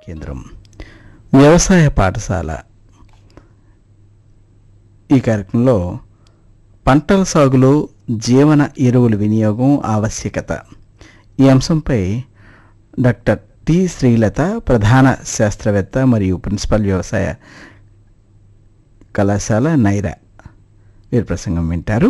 కేంద్రం వ్యవసాయ పాఠశాల ఈ కార్యక్రమంలో పంటల సాగులో జీవన ఎరువుల వినియోగం ఆవశ్యకత ఈ అంశంపై డాక్టర్ టి శ్రీలత ప్రధాన శాస్త్రవేత్త మరియు ప్రిన్సిపల్ వ్యవసాయ కళాశాల నైరా వీరి ప్రసంగం వింటారు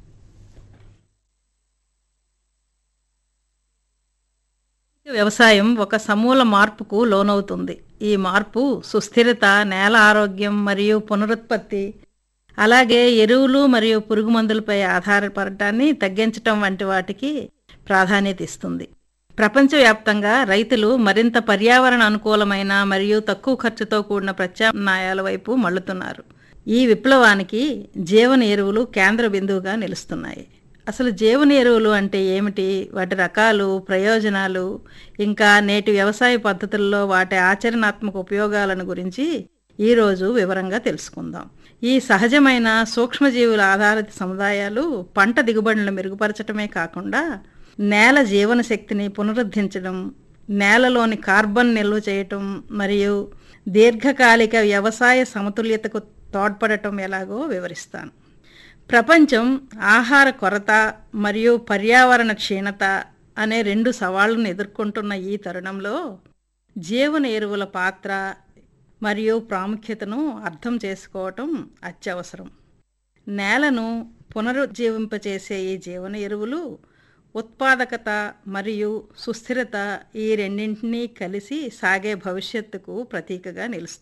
వ్యవసాయం ఒక సమూల మార్పుకు లోనవుతుంది ఈ మార్పు సుస్థిరత నేల ఆరోగ్యం మరియు పునరుత్పత్తి అలాగే ఎరువులు మరియు పురుగు మందులపై ఆధారపడటాన్ని తగ్గించటం వంటి వాటికి ప్రాధాన్యత ఇస్తుంది ప్రపంచవ్యాప్తంగా రైతులు మరింత పర్యావరణ అనుకూలమైన మరియు తక్కువ ఖర్చుతో కూడిన ప్రత్యామ్నాయాల వైపు మళ్ళుతున్నారు ఈ విప్లవానికి జీవన ఎరువులు కేంద్ర బిందువుగా నిలుస్తున్నాయి అసలు జీవన ఎరువులు అంటే ఏమిటి వాటి రకాలు ప్రయోజనాలు ఇంకా నేటి వ్యవసాయ పద్ధతుల్లో వాటి ఆచరణాత్మక ఉపయోగాలను గురించి ఈరోజు వివరంగా తెలుసుకుందాం ఈ సహజమైన సూక్ష్మజీవుల ఆధారిత సముదాయాలు పంట దిగుబడులను మెరుగుపరచడమే కాకుండా నేల జీవన శక్తిని పునరుద్ధరించడం నేలలోని కార్బన్ నిల్వ చేయటం మరియు దీర్ఘకాలిక వ్యవసాయ సమతుల్యతకు తోడ్పడటం ఎలాగో వివరిస్తాను ప్రపంచం ఆహార కొరత మరియు పర్యావరణ క్షీణత అనే రెండు సవాళ్లను ఎదుర్కొంటున్న ఈ తరుణంలో జీవన ఎరువుల పాత్ర మరియు ప్రాముఖ్యతను అర్థం చేసుకోవటం అత్యవసరం నేలను పునరుజ్జీవింపచేసే ఈ జీవన ఎరువులు ఉత్పాదకత మరియు సుస్థిరత ఈ రెండింటినీ కలిసి సాగే భవిష్యత్తుకు ప్రతీకగా నిలుస్తాయి